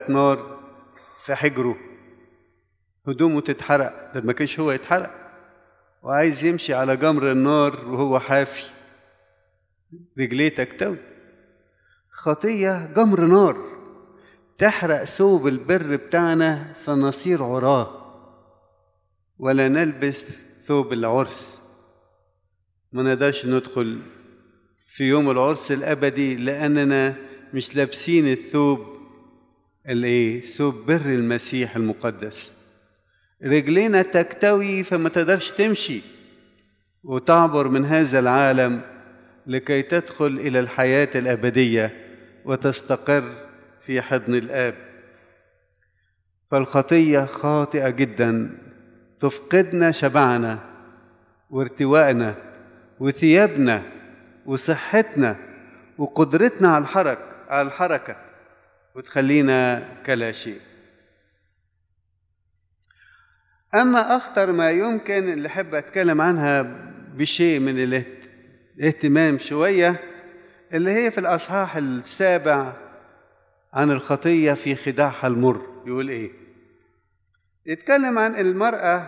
نار في حجره هدومه تتحرق ده ما كانش هو يتحرق وعايز يمشي على جمر النار وهو حافي رجليه تكتوي خطية جمر نار تحرق ثوب البر بتاعنا فنصير عراه ولا نلبس ثوب العرس ما نقدرش ندخل في يوم العرس الابدي لاننا مش لابسين الثوب الايه ثوب بر المسيح المقدس رجلينا تكتوي فما تقدرش تمشي وتعبر من هذا العالم لكي تدخل الى الحياه الابديه وتستقر في حضن الاب فالخطيه خاطئه جدا تفقدنا شبعنا وارتوائنا وثيابنا وصحتنا وقدرتنا على الحركة على الحركة وتخلينا كلا شيء أما أخطر ما يمكن اللي أحب أتكلم عنها بشيء من الاهتمام شوية اللي هي في الأصحاح السابع عن الخطية في خداعها المر يقول إيه يتكلم عن المرأة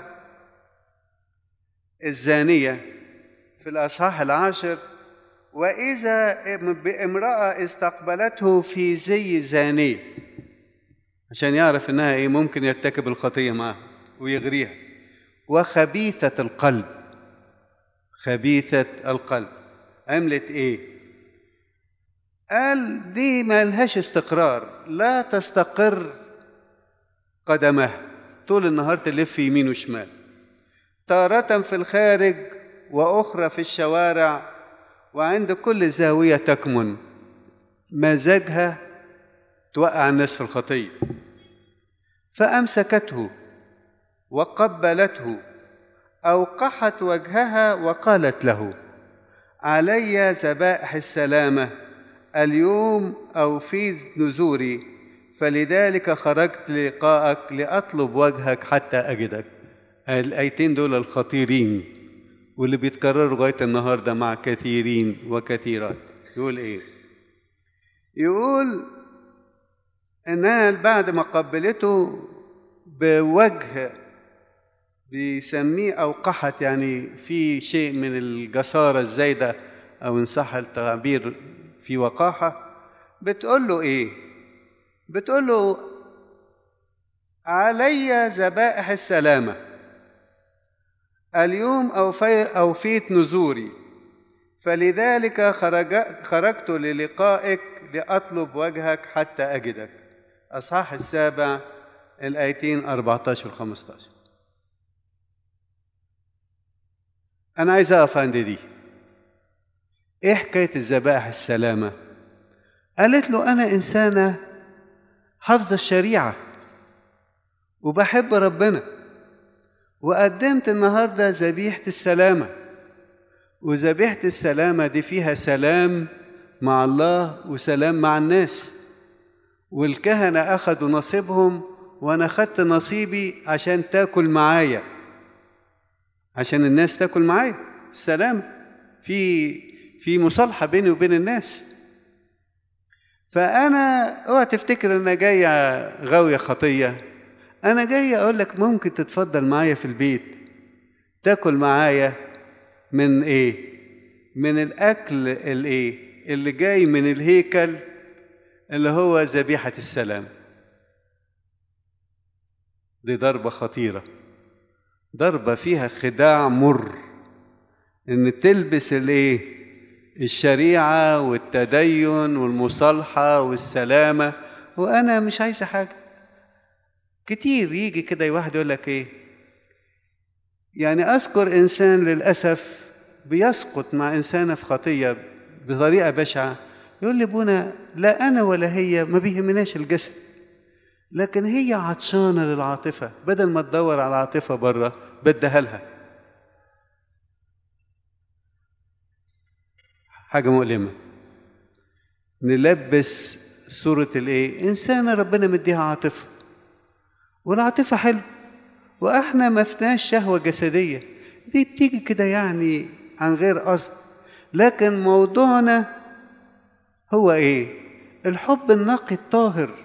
الزانية في الأصحاح العاشر وإذا بامرأة استقبلته في زي زانية عشان يعرف إنها إيه ممكن يرتكب الخطية معها ويغريها وخبيثة القلب خبيثة القلب عملت إيه؟ قال دي ما لهاش استقرار لا تستقر قدمها طول النهار تلف يمين وشمال تارة في الخارج وأخرى في الشوارع وعند كل زاوية تكمن مزاجها توقع الناس في الخطية فأمسكته وقبلته أوقحت وجهها وقالت له علي ذبائح السلامة اليوم أوفي نزوري فلذلك خرجت لقاءك لأطلب وجهك حتى أجدك الآيتين دول الخطيرين واللي بيتكرروا لغاية النهاردة مع كثيرين وكثيرات يقول إيه يقول إنها بعد ما قبلته بوجه بيسميه أوقحت يعني في شيء من الجسارة الزايدة أو إن صح التعبير في وقاحة بتقول له إيه؟ بتقول له علي ذبائح السلامة اليوم أوفي أوفيت نزوري فلذلك خرج خرجت للقائك لأطلب وجهك حتى أجدك أصحاح السابع الآيتين 14 و 15 أنا عايز أقف عند دي إيه حكاية الذبائح السلامة؟ قالت له أنا إنسانة حافظة الشريعة وبحب ربنا وقدمت النهاردة ذبيحة السلامة وذبيحة السلامة دي فيها سلام مع الله وسلام مع الناس والكهنة أخدوا نصيبهم وأنا خدت نصيبي عشان تاكل معايا عشان الناس تاكل معايا السلام في في مصالحة بيني وبين الناس فأنا اوعى تفتكر إن أنا جاية غاوية خطية أنا جاي أقول لك ممكن تتفضل معايا في البيت تاكل معايا من إيه؟ من الأكل الإيه؟ اللي جاي من الهيكل اللي هو ذبيحة السلام دي ضربة خطيرة ضربة فيها خداع مر إن تلبس الإيه؟ الشريعة والتدين والمصالحة والسلامة وأنا مش عايزة حاجة كتير يجي كده واحد يقول لك إيه يعني أذكر إنسان للأسف بيسقط مع إنسانة في خطية بطريقة بشعة يقول لي ابونا لا أنا ولا هي ما بيهمناش الجسد لكن هي عطشانة للعاطفة بدل ما تدور على العاطفة بره بدها لها حاجة مؤلمة نلبس صورة الايه إنسانة ربنا مديها عاطفة والعاطفة حلو وإحنا ما فيناش شهوة جسدية دي بتيجي كده يعني عن غير قصد لكن موضوعنا هو إيه الحب النقي الطاهر